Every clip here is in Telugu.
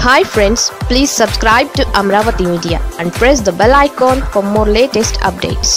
hi friends please subscribe to Amaravati media and press the bell icon for more latest updates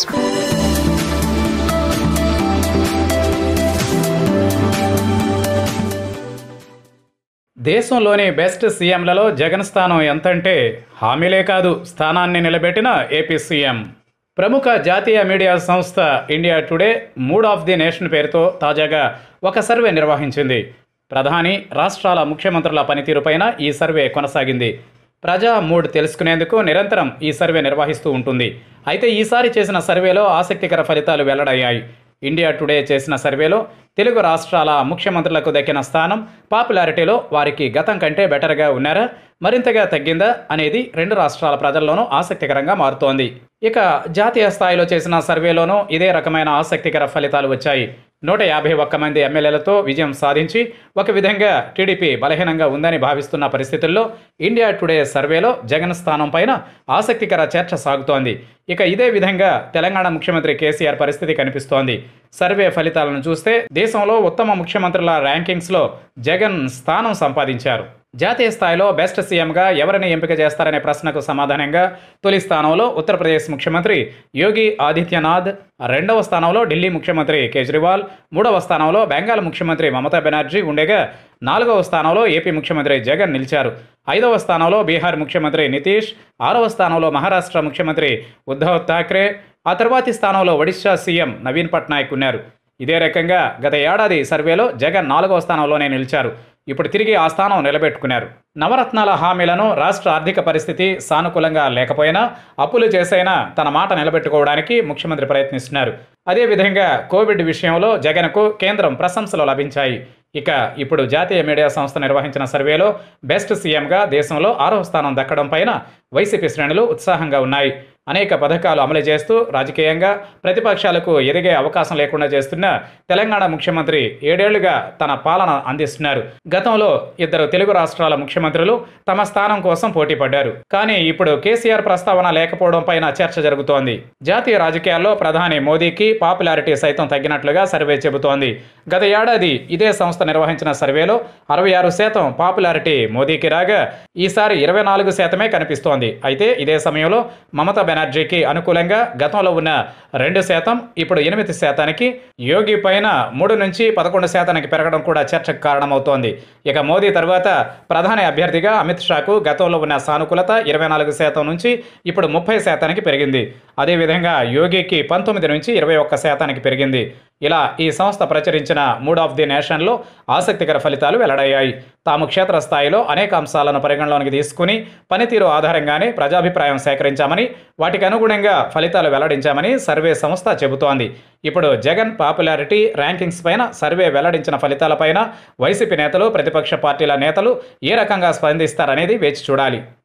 దేశంలోని బెస్ట్ సీఎంలలో జగన్ స్థానం ఎంతంటే హామీలే కాదు స్థానాన్ని నిలబెట్టిన ఏపీ సీఎం ప్రముఖ జాతీయ మీడియా సంస్థ India today mood of the nation పేరుతో తాజాగా ఒక సర్వే నిర్వహించింది ప్రధాని రాష్ట్రాల ముఖ్యమంత్రుల పనితీరుపైన ఈ సర్వే కొనసాగింది ప్రజా మూడ్ తెలుసుకునేందుకు నిరంతరం ఈ సర్వే నిర్వహిస్తూ ఉంటుంది అయితే ఈసారి చేసిన సర్వేలో ఆసక్తికర ఫలితాలు వెల్లడయ్యాయి ఇండియా టుడే చేసిన సర్వేలో తెలుగు రాష్ట్రాల ముఖ్యమంత్రులకు దక్కిన స్థానం పాపులారిటీలో వారికి గతం కంటే బెటర్గా ఉన్నారా మరింతగా తగ్గిందా అనేది రెండు రాష్ట్రాల ప్రజల్లోనూ ఆసక్తికరంగా మారుతోంది ఇక జాతీయ స్థాయిలో చేసిన సర్వేలోనూ ఇదే రకమైన ఆసక్తికర ఫలితాలు వచ్చాయి నూట యాభై ఒక్క మంది ఎమ్మెల్యేలతో విజయం సాధించి ఒక విధంగా టీడీపీ బలహీనంగా ఉందని భావిస్తున్న పరిస్థితుల్లో ఇండియా టుడే సర్వేలో జగన్ స్థానం పైన ఆసక్తికర చర్చ సాగుతోంది ఇక ఇదే విధంగా తెలంగాణ ముఖ్యమంత్రి కేసీఆర్ పరిస్థితి కనిపిస్తోంది సర్వే ఫలితాలను చూస్తే దేశంలో ఉత్తమ ముఖ్యమంత్రుల ర్యాంకింగ్స్లో జగన్ స్థానం సంపాదించారు జాతీయ స్థాయిలో బెస్ట్ సీఎంగా ఎవరిని ఎంపిక చేస్తారనే ప్రశ్నకు సమాధానంగా తొలి స్థానంలో ఉత్తరప్రదేశ్ ముఖ్యమంత్రి యోగి ఆదిత్యనాథ్ రెండవ స్థానంలో ఢిల్లీ ముఖ్యమంత్రి కేజ్రీవాల్ మూడవ స్థానంలో బెంగాల్ ముఖ్యమంత్రి మమతా బెనర్జీ ఉండగా నాలుగవ స్థానంలో ఏపీ ముఖ్యమంత్రి జగన్ నిలిచారు ఐదవ స్థానంలో బీహార్ ముఖ్యమంత్రి నితీష్ ఆరవ స్థానంలో మహారాష్ట్ర ముఖ్యమంత్రి ఉద్ధవ్ థాక్రే ఆ తర్వాతి స్థానంలో ఒడిశా సీఎం నవీన్ పట్నాయక్ ఉన్నారు ఇదే రకంగా గత ఏడాది సర్వేలో జగన్ నాలుగవ స్థానంలోనే నిలిచారు ఇప్పుడు తిరిగి ఆ స్థానం నిలబెట్టుకున్నారు నవరత్నాల హామీలను రాష్ట్ర ఆర్థిక పరిస్థితి సానుకూలంగా లేకపోయినా అప్పులు చేసైనా తన మాట నిలబెట్టుకోవడానికి ముఖ్యమంత్రి ప్రయత్నిస్తున్నారు అదేవిధంగా కోవిడ్ విషయంలో జగన్కు కేంద్రం ప్రశంసలు లభించాయి ఇక ఇప్పుడు జాతీయ మీడియా సంస్థ నిర్వహించిన సర్వేలో బెస్ట్ సీఎంగా దేశంలో ఆరవ స్థానం దక్కడం పైన వైసీపీ శ్రేణులు ఉత్సాహంగా ఉన్నాయి అనేక పథకాలు అమలు చేస్తూ రాజకీయంగా ప్రతిపక్షాలకు ఎదిగే అవకాశం లేకుండా చేస్తున్న తెలంగాణ ముఖ్యమంత్రి ఏడేళ్లుగా తన పాలన అందిస్తున్నారు గతంలో ఇద్దరు తెలుగు రాష్ట్రాల ముఖ్యమంత్రులు తమ స్థానం కోసం పోటీ పడ్డారు కానీ ఇప్పుడు కేసీఆర్ ప్రస్తావన లేకపోవడం పైన చర్చ జరుగుతోంది జాతీయ రాజకీయాల్లో ప్రధాని మోదీకి పాపులారిటీ సైతం తగ్గినట్లుగా సర్వే చెబుతోంది గత ఏడాది ఇదే సంస్థ నిర్వహించిన సర్వేలో అరవై ఆరు శాతం పాపులారిటీ మోదీకి రాగా ఈసారి ఇరవై నాలుగు శాతమే కనిపిస్తోంది అయితే ఇదే సమయంలో మమతా బెనర్జీకి అనుకూలంగా గతంలో ఉన్న రెండు శాతం ఇప్పుడు ఎనిమిది శాతానికి యోగి పైన మూడు నుంచి పదకొండు శాతానికి పెరగడం కూడా చర్చకు కారణమవుతోంది ఇక మోదీ తర్వాత ప్రధాని అభ్యర్థిగా అమిత్ షాకు గతంలో ఉన్న సానుకూలత ఇరవై నాలుగు శాతం నుంచి ఇప్పుడు ముప్పై శాతానికి పెరిగింది అదేవిధంగా యోగికి పంతొమ్మిది నుంచి ఇరవై ఒక్క శాతానికి పెరిగింది ఇలా ఈ సంస్థ ప్రచురించిన మూడ్ ఆఫ్ ది నేషన్లో ఆసక్తికర ఫలితాలు వెల్లడయ్యాయి తాము క్షేత్రస్థాయిలో అనేక అంశాలను పరిగణలోనికి తీసుకుని పనితీరు ఆధారంగానే ప్రజాభిప్రాయం సేకరించామని వాటికి అనుగుణంగా ఫలితాలు వెల్లడించామని సర్వే సంస్థ చెబుతోంది ఇప్పుడు జగన్ పాపులారిటీ ర్యాంకింగ్స్ పైన సర్వే వెల్లడించిన ఫలితాలపైన వైసీపీ నేతలు ప్రతిపక్ష పార్టీల నేతలు ఏ రకంగా స్పందిస్తారనేది వేచి చూడాలి